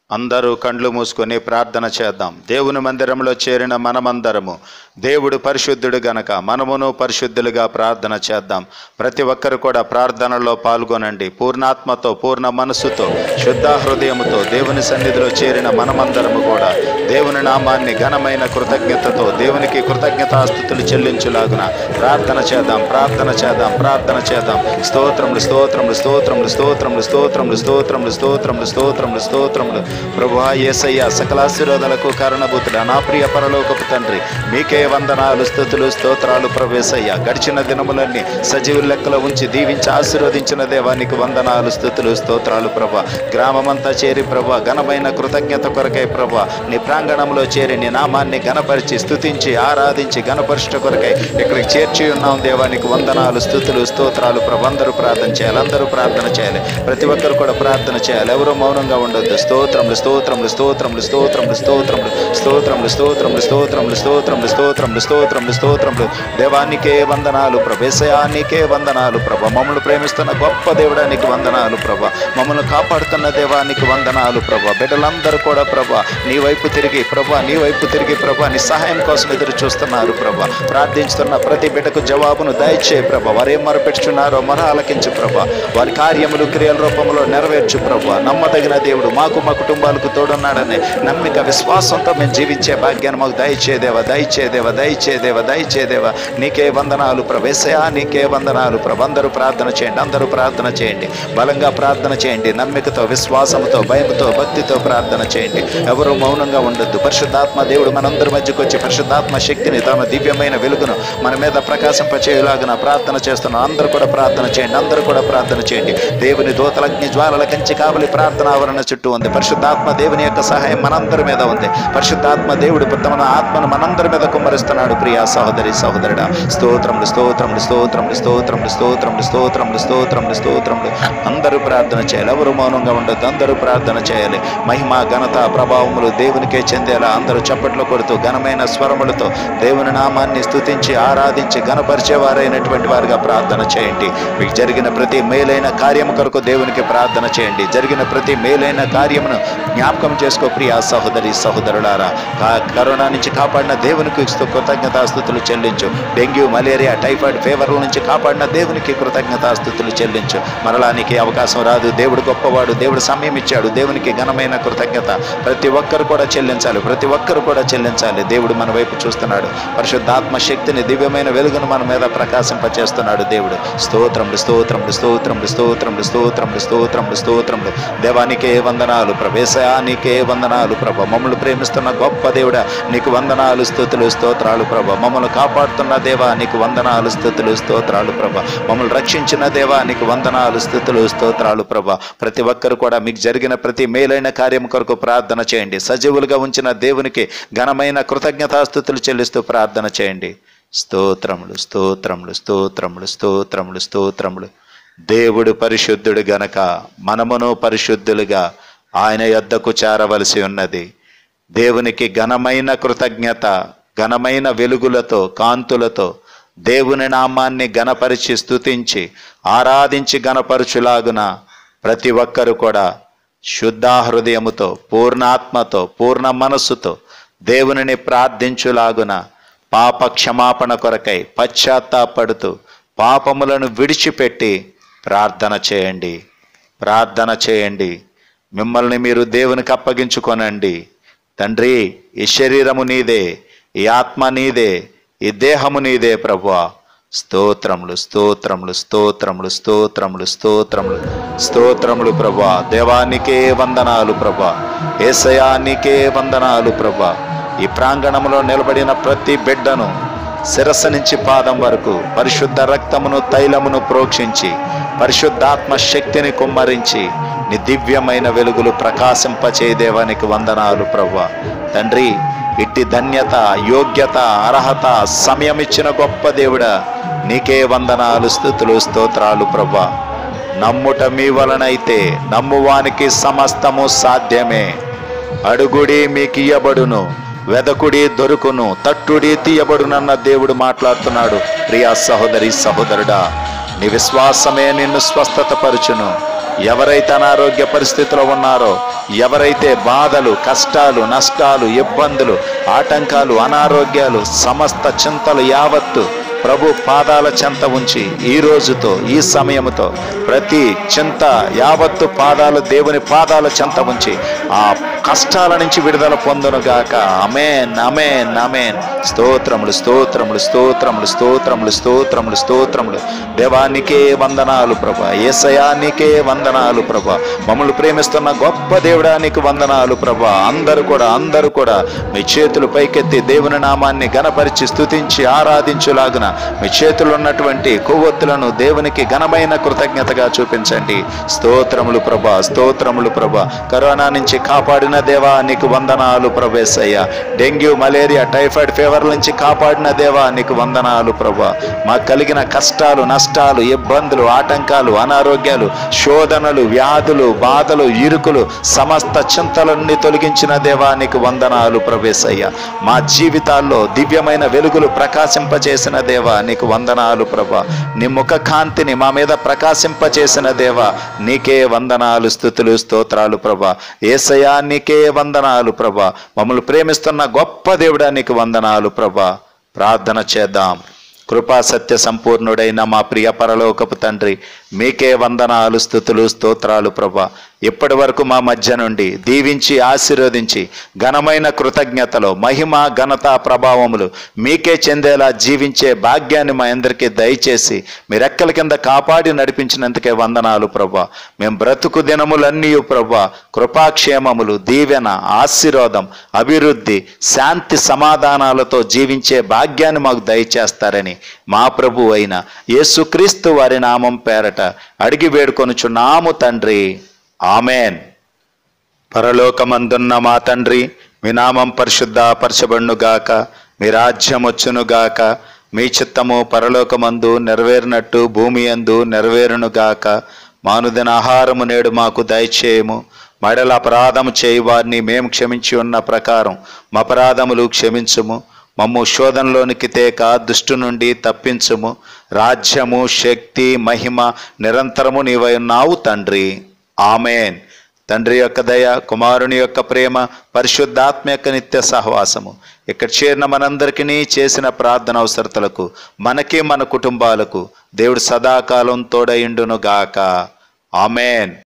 అందరూ కండ్లు మూసుకొని ప్రార్థన చేద్దాం దేవుని మందిరంలో చేరిన మనమందరము దేవుడు పరిశుద్ధుడు గనక మనమును పరిశుద్ధులుగా ప్రార్థన చేద్దాం ప్రతి ఒక్కరు కూడా ప్రార్థనలో పాల్గొనండి పూర్ణాత్మతో పూర్ణ మనస్సుతో శుద్ధ హృదయముతో దేవుని సన్నిధిలో చేరిన మనమందరము కూడా దేవుని నామాన్ని ఘనమైన కృతజ్ఞతతో దేవునికి కృతజ్ఞతాస్థుతులు చెల్లించులాగున ప్రార్థన చేద్దాం ప్రార్థన చేద్దాం ప్రార్థన చేద్దాం స్తోత్రములు స్తోత్రములు స్తోత్రములు స్తోత్రములు స్తోత్రములు స్తోత్రములు స్తోత్రములు స్తోత్రములు స్తోత్రములు ప్రభువా యేసయ్య సకలాశీర్వాదాలకు కారణభూతుడా నా ప్రియ పరలోకపు తండ్రి మీకే వందనాలు స్థుతులు స్తోత్రాలు ప్రవేశయ్య గడిచిన దినములన్నీ సజీవుల లెక్కలో ఉంచి దీవించి ఆశీర్వదించిన దేవానికి వందనాలు స్థుతులు స్తోత్రాలు ప్రభా గ్రామమంతా చేరి ప్రభా ఘనమైన కృతజ్ఞత కొరకై ప్రభా నీ ప్రాంగణంలో చేరి నీ నామాన్ని ఘనపరిచి స్తుతించి ఆరాధించి ఘనపరుష్ట కొరకై ఇక్కడికి చేర్చి ఉన్నాం దేవానికి వందనాలు స్థుతులు స్తోత్రాలు ప్రభు అందరూ ప్రార్థన చేయాలి అందరూ ప్రార్థన చేయాలి ప్రతి ఒక్కరు కూడా ప్రార్థన చేయాలి ఎవరు మౌనంగా ఉండొద్దు స్తోత్రములు స్తోత్రములు స్తోత్రములు స్తోత్రములు స్తోత్రములు స్తోత్రములు స్తోత్రములు స్తోత్రములు స్తోత్రములు స్తోత్రములు స్తోత్రములు స్తోత్రములు దేవానికే వందనాలు ప్రభేశయానికే వందనాలు ప్రభ మమ్మల్ని ప్రేమిస్తున్న గొప్ప దేవుడానికి వందనాలు ప్రభ మమ్మల్ని కాపాడుతున్న దేవానికి వందనాలు ప్రభ బిడ్డలందరూ కూడా ప్రభ నీ వైపు తిరిగి ప్రభ నీ వైపు తిరిగి ప్రభ నీ సహాయం కోసం ఎదురు చూస్తున్నారు ప్రభ ప్రార్థించుతున్న ప్రతి బిడ్డకు జవాబును దయచే ప్రభ వారేం మొరపెట్టుచున్నారో మొర ఆలకించు ప్రభ వారి కార్యములు క్రియల రూపంలో నెరవేర్చు ప్రభ నమ్మదగిన దేవుడు మాకు మా కుటుంబాలకు తోడున్నాడని నమ్మిక విశ్వాసంతో మేము జీవించే భాగ్యాన్ని మాకు దయచేదేవా దయచేదేవా దయచేదేవా దయచేదేవా నీకే వందనాలు ప్రవేశయా నీకే వందనాలు ప్రభ అందరూ ప్రార్థన చేయండి అందరూ ప్రార్థన చేయండి బలంగా ప్రార్థన చేయండి నమ్మికతో విశ్వాసంతో భయంతో భక్తితో ప్రార్థన చేయండి ఎవరు మౌనంగా ఉండొద్దు పరిశుద్ధాత్మ దేవుడు మనందరి మధ్యకు వచ్చి పరిశుద్ధాత్మ శక్తిని తమ దివ్యమైన వెలుగును మన మీద ప్రకాశింపచేయులాగిన ప్రార్థన చేస్తున్నాం అందరూ కూడా ప్రార్థన చేయండి అందరూ కూడా ప్రార్థన చేయండి దేవుని దూతలగ్ని జ్వాలల కంచి కావలి ప్రార్థన ఆవరణ చుట్టూ ఉంది పరిశుద్ధాత్మ దేవుని యొక్క సహాయం మనందరి మీద ఉంది పరిశుద్ధాత్మ దేవుడు తమ ఆత్మను మనందరి మీద కుమ్మరిస్తున్నాడు ప్రియా సహోదరి సహోదరుడా స్తోత్రములు స్తోత్రములు స్తోత్రములు స్తోత్రములు స్తోత్రములు స్తోత్రములు స్తోత్రములు స్తోత్రములు అందరూ ప్రార్థన చేయాలి ఎవరు మౌనంగా ఉండొద్దు అందరూ ప్రార్థన చేయాలి మహిమ ఘనత ప్రభావములు దేవునికే చెందేలా అందరూ చప్పట్లు కొడుతూ ఘనమైన స్వరములతో దేవుని నామాన్ని స్తుతించి ఆరాధించి ఘనపరిచేవారైనటువంటి వారిగా ప్రార్థన చేయండి మీకు జరిగిన ప్రతి మేలైన కార్యము కొరకు దేవునికి ప్రార్థన చేయండి జరిగిన ప్రతి మేలైన కార్యమును జ్ఞాపకం చేసుకో ప్రియా సహోదరి సహోదరులారా కా- కరోనా నుంచి కాపాడిన దేవునికి స్తు- కృతజ్ఞతాస్థుతులు చెల్లించు డెంగ్యూ మలేరియా టైఫాయిడ్ ఫీవర్ల నుంచి కాపాడిన దేవునికి కృతజ్ఞతాస్థుతులు చెల్లించు మరలానికి అవకాశం రాదు దేవుడు గొప్పవాడు దేవుడు సమయం ఇచ్చాడు దేవునికి ఘనమైన కృతజ్ఞత ప్రతి ఒక్కరు కూడా చెల్లించాలి ప్రతి ఒక్కరు కూడా చెల్లించాలి దేవుడు మన వైపు చూస్తున్నాడు పరిశుద్ధాత్మ శక్తిని దివ్యమైన వెలుగును మన మీద ప్రకాశింపచేస్తున్నాడు దేవుడు స్తోత్రములు స్తోత్రములు స్తోత్రములు స్తోత్రములు స్తోత్రములు స్తోత్రములు స్తోత్రములు దేవానికే వందనాలు ప్రవేశానికే వందనాలు ప్రభ మమ్మల్ని ప్రేమిస్తున్న గొప్ప దేవుడా నీకు వందనాలు స్థుతులు స్తోత్రాలు ప్రభ మమ్మల్ని కాపాడుతున్న దేవా నీకు వందనాలు స్థుతులు స్తోత్రాలు ప్రభ మమ్మల్ని రక్షించిన దేవా నీకు వందనాలు స్థుతులు స్తోత్రాలు ప్రభ ప్రతి ఒక్కరు కూడా మీకు జరిగిన ప్రతి మేలైన కార్యం కొరకు ప్రార్థన చేయండి సజీవులుగా ఉంచిన దేవునికి ఘనమైన కృతజ్ఞతాస్థుతులు చెల్లిస్తూ ప్రార్థన చేయండి స్తోత్రములు స్తోత్రములు స్తోత్రములు స్తోత్రములు స్తోత్రములు దేవుడు పరిశుద్ధుడు గనక మనమును పరిశుద్ధులుగా ఆయన యొద్దకు చేరవలసి ఉన్నది దేవునికి ఘనమైన కృతజ్ఞత ఘనమైన వెలుగులతో కాంతులతో దేవుని నామాన్ని గణపరిచి స్తుతించి ఆరాధించి గణపరచులాగున ప్రతి ఒక్కరు కూడా శుద్ధ హృదయముతో పూర్ణాత్మతో పూర్ణ మనస్సుతో దేవునిని ప్రార్థించులాగున పాప క్షమాపణ కొరకై పశ్చాత్తాపడుతూ పాపములను విడిచిపెట్టి ప్రార్థన చేయండి ప్రార్థన చేయండి మిమ్మల్ని మీరు దేవునికి అప్పగించుకొనండి తండ్రి ఈ శరీరము నీదే ఈ ఆత్మ నీదే ఈ దేహము నీదే ప్రభువా స్తోత్రములు స్తోత్రములు స్తోత్రములు స్తోత్రములు స్తోత్రములు స్తోత్రములు ప్రభా దేవానికే వందనాలు ప్రభా ఏసయానికే వందనాలు ప్రభా ఈ ప్రాంగణంలో నిలబడిన ప్రతి బిడ్డను శిరస్సు నుంచి పాదం వరకు పరిశుద్ధ రక్తమును తైలమును ప్రోక్షించి పరిశుద్ధాత్మ శక్తిని కుమ్మరించి నీ దివ్యమైన వెలుగులు ప్రకాశింపచేదేవానికి వందనాలు ప్రభా తండ్రి ఇట్టి ధన్యత యోగ్యత అర్హత సమయం ఇచ్చిన గొప్ప దేవుడా నీకే వందనాలు స్థుతులు స్తోత్రాలు ప్రభా నమ్ముట మీ వలనైతే నమ్మువానికి సమస్తము సాధ్యమే అడుగుడి మీకు ఇయ్యబడును వెదకుడి దొరుకును తట్టుడి తీయబడునన్న దేవుడు మాట్లాడుతున్నాడు ప్రియా సహోదరి సహోదరుడా నీ విశ్వాసమే నిన్ను స్వస్థత పరుచును ఎవరైతే అనారోగ్య పరిస్థితిలో ఉన్నారో ఎవరైతే బాధలు కష్టాలు నష్టాలు ఇబ్బందులు ఆటంకాలు అనారోగ్యాలు సమస్త చింతలు యావత్తు ప్రభు పాదాల చెంత ఉంచి ఈ రోజుతో ఈ సమయముతో ప్రతి చింత యావత్తు పాదాలు దేవుని పాదాల చెంత ఉంచి ఆ కష్టాల నుంచి విడుదల పొందునుగాక అమేన్ అమేన్ అమేన్ స్తోత్రములు స్తోత్రములు స్తోత్రములు స్తోత్రములు స్తోత్రములు స్తోత్రములు దేవానికే వందనాలు ప్రభా ఏసయానికే వందనాలు ప్రభా మమ్మల్ని ప్రేమిస్తున్న గొప్ప దేవుడానికి వందనాలు ప్రభా అందరూ కూడా అందరూ కూడా మీ చేతులు పైకెత్తి దేవుని నామాన్ని గణపరిచి స్తుతించి ఆరాధించులాగున మీ చేతులు ఉన్నటువంటి కొవ్వొత్తులను దేవునికి ఘనమైన కృతజ్ఞతగా చూపించండి స్తోత్రములు ప్రభా స్తోత్రములు ప్రభా కరోనా నుంచి కాపాడిన దేవా నీకు వందనాలు ప్రభేసయ్య డెంగ్యూ మలేరియా టైఫాయిడ్ ఫీవర్ నుంచి కాపాడిన దేవా నీకు వందనాలు ప్రభా మాకు కలిగిన కష్టాలు నష్టాలు ఇబ్బందులు ఆటంకాలు అనారోగ్యాలు శోధనలు వ్యాధులు బాధలు ఇరుకులు సమస్త చింతలన్నీ తొలగించిన దేవా నీకు వందనాలు ప్రభేసయ్య మా జీవితాల్లో దివ్యమైన వెలుగులు ప్రకాశింపచేసిన దేవా నీకు వందనాలు ప్రభా నీ ముఖ కాంతిని మా మీద ప్రకాశింపచేసిన దేవా నీకే వందనాలు స్థుతులు స్తోత్రాలు ప్రభా ఏసయా నీకే వందనాలు ప్రభా మమ్మల్ని ప్రేమిస్తున్న గొప్ప దేవుడా నీకు వందనాలు ప్రభా ప్రార్థన చేద్దాం కృపా సత్య సంపూర్ణుడైన మా ప్రియ పరలోకపు తండ్రి మీకే వందనాలు స్థుతులు స్తోత్రాలు ప్రభా ఇప్పటి వరకు మా మధ్య నుండి దీవించి ఆశీర్వదించి ఘనమైన కృతజ్ఞతలో మహిమ ఘనత ప్రభావములు మీకే చెందేలా జీవించే భాగ్యాన్ని మా అందరికీ దయచేసి మీ రెక్కల కింద కాపాడి నడిపించినందుకే వందనాలు ప్రభా మేము బ్రతుకు దినములన్నీ ప్రభా కృపాక్షేమములు దీవెన ఆశీర్వాదం అభివృద్ధి శాంతి సమాధానాలతో జీవించే భాగ్యాన్ని మాకు దయచేస్తారని మా ప్రభు అయిన యేసుక్రీస్తు వారి నామం పేరట అడిగి వేడుకొనుచున్నాము తండ్రి ఆమెన్ పరలోకమందున్న మా తండ్రి మీ నామం పరిశుద్ధపరచబడునుగాక మీ రాజ్యం వచ్చునుగాక మీ చిత్తము పరలోకమందు నెరవేరినట్టు భూమి అందు నెరవేరునుగాక మానుదిన ఆహారము నేడు మాకు దయచేయము మడల అపరాధము చేయి వారిని మేము క్షమించి ఉన్న ప్రకారం మా అపరాధములు క్షమించుము మమ్ము శోధనలోనికి తేక దుష్టు నుండి తప్పించుము రాజ్యము శక్తి మహిమ నిరంతరము నీవై ఉన్నావు తండ్రి ఆమెన్ తండ్రి యొక్క దయ కుమారుని యొక్క ప్రేమ పరిశుద్ధాత్మ యొక్క నిత్య సహవాసము ఇక్కడ చేరిన మనందరికీ చేసిన ప్రార్థన అవసరతలకు మనకి మన కుటుంబాలకు దేవుడు సదాకాలం తోడయిండును గాక ఆమెన్